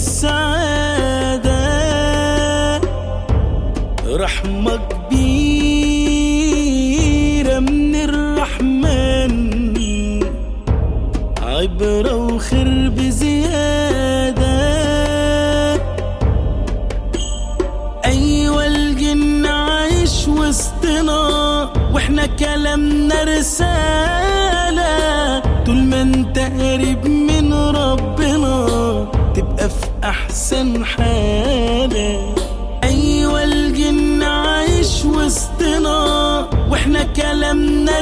السعادة رحمة كبيرة من الرحمن عبرة وخير بزيادة أيوة الجن عايش وسطنا واحنا كلامنا رسالة طول ما انت قريب من ربنا تبقى في أحسن حالة أيوة الجن عايش وسطنا واحنا كلامنا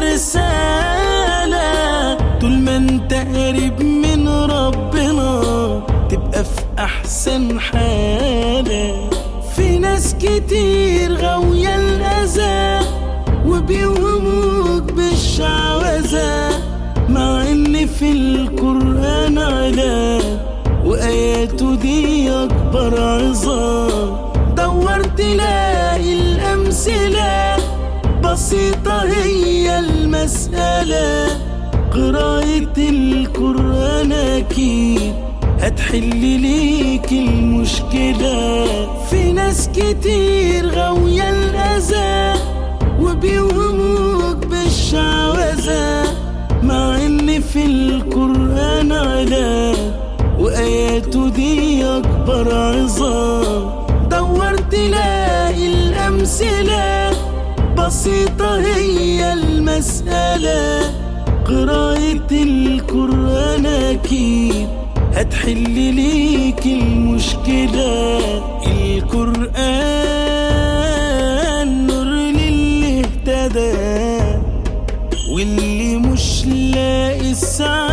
رسالة طول ما انت قريب من ربنا تبقى في أحسن حالة في ناس كتير غاوية الأذى وبيوهموك بالشعوذة مع إن في القرآن علاج وآياته دي أكبر عظام دور تلاقي الأمثلة بسيطة هي المسألة قراءة القرآن أكيد هتحل ليك المشكلة في ناس كتير غاوية الأذى وبيوهموك بالشعوذة مع إن في القرآن علاج وآياته دي أكبر عظام دور تلاقي الأمثلة بسيطة هي المسألة قراءة القرآن أكيد هتحل ليك المشكلة القرآن نور للي اهتدى واللي مش لاقي السعادة